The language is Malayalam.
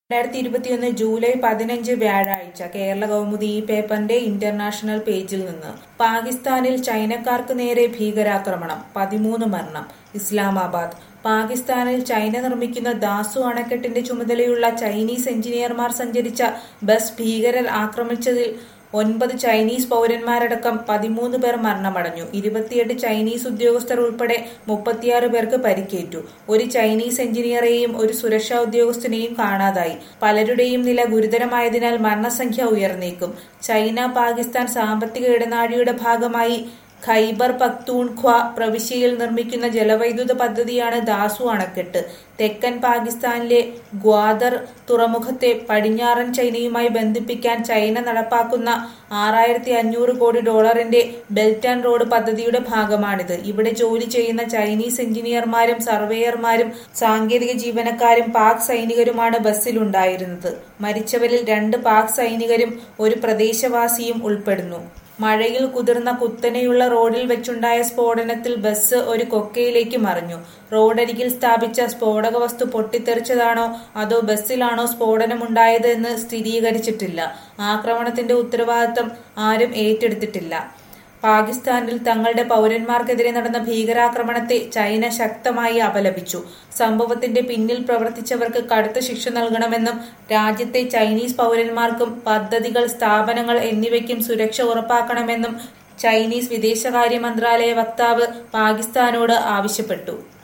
രണ്ടായിരത്തി ഇരുപത്തിയൊന്ന് ജൂലൈ പതിനഞ്ച് വ്യാഴാഴ്ച കേരള കൗമുദി ഈ പേപ്പറിന്റെ ഇന്റർനാഷണൽ പേജിൽ നിന്ന് പാകിസ്ഥാനിൽ ചൈനക്കാർക്ക് നേരെ ഭീകരാക്രമണം പതിമൂന്ന് മരണം ഇസ്ലാമാബാദ് പാകിസ്ഥാനിൽ ചൈന നിർമ്മിക്കുന്ന ദാസു അണക്കെട്ടിന്റെ ചുമതലയുള്ള ചൈനീസ് എഞ്ചിനീയർമാർ സഞ്ചരിച്ച ബസ് ഭീകരർ ആക്രമിച്ചതിൽ ഒൻപത് ചൈനീസ് പൗരന്മാരടക്കം പതിമൂന്ന് പേർ മരണമടഞ്ഞു ഇരുപത്തിയെട്ട് ചൈനീസ് ഉദ്യോഗസ്ഥർ ഉൾപ്പെടെ മുപ്പത്തിയാറ് പേർക്ക് പരിക്കേറ്റു ഒരു ചൈനീസ് എഞ്ചിനീയറെയും ഒരു സുരക്ഷാ ഉദ്യോഗസ്ഥനെയും കാണാതായി പലരുടെയും നില ഗുരുതരമായതിനാൽ മരണസംഖ്യ ഉയർന്നേക്കും ചൈന പാകിസ്ഥാൻ സാമ്പത്തിക ഇടനാഴിയുടെ ഭാഗമായി ഖൈബർ പക്തൂൺഖ്വ പ്രവിശ്യയിൽ നിർമ്മിക്കുന്ന ജലവൈദ്യുത പദ്ധതിയാണ് ദാസു അണക്കെട്ട് തെക്കൻ പാകിസ്ഥാനിലെ ഗ്വാദർ തുറമുഖത്തെ പടിഞ്ഞാറൻ ചൈനയുമായി ബന്ധിപ്പിക്കാൻ ചൈന നടപ്പാക്കുന്ന ആറായിരത്തി അഞ്ഞൂറ് കോടി ഡോളറിന്റെ ബെൽറ്റ് ആൻഡ് റോഡ് പദ്ധതിയുടെ ഭാഗമാണിത് ഇവിടെ ജോലി ചെയ്യുന്ന ചൈനീസ് എഞ്ചിനീയർമാരും സർവേയർമാരും സാങ്കേതിക ജീവനക്കാരും പാക് സൈനികരുമാണ് ബസ്സിലുണ്ടായിരുന്നത് മരിച്ചവരിൽ രണ്ട് പാക് സൈനികരും ഒരു പ്രദേശവാസിയും ഉൾപ്പെടുന്നു മഴയിൽ കുതിർന്ന കുത്തനെയുള്ള റോഡിൽ വെച്ചുണ്ടായ സ്ഫോടനത്തിൽ ബസ് ഒരു കൊക്കയിലേക്ക് മറിഞ്ഞു റോഡരികിൽ സ്ഥാപിച്ച സ്ഫോടക വസ്തു പൊട്ടിത്തെറിച്ചതാണോ അതോ ബസ്സിലാണോ സ്ഫോടനമുണ്ടായത് എന്ന് സ്ഥിരീകരിച്ചിട്ടില്ല ആക്രമണത്തിന്റെ ഉത്തരവാദിത്തം ആരും ഏറ്റെടുത്തിട്ടില്ല പാകിസ്ഥാനിൽ തങ്ങളുടെ പൗരന്മാർക്കെതിരെ നടന്ന ഭീകരാക്രമണത്തെ ചൈന ശക്തമായി അപലപിച്ചു സംഭവത്തിന്റെ പിന്നിൽ പ്രവർത്തിച്ചവർക്ക് കടുത്ത ശിക്ഷ നൽകണമെന്നും രാജ്യത്തെ ചൈനീസ് പൗരന്മാർക്കും പദ്ധതികൾ സ്ഥാപനങ്ങൾ എന്നിവയ്ക്കും സുരക്ഷ ഉറപ്പാക്കണമെന്നും ചൈനീസ് വിദേശകാര്യ മന്ത്രാലയ വക്താവ് പാകിസ്ഥാനോട് ആവശ്യപ്പെട്ടു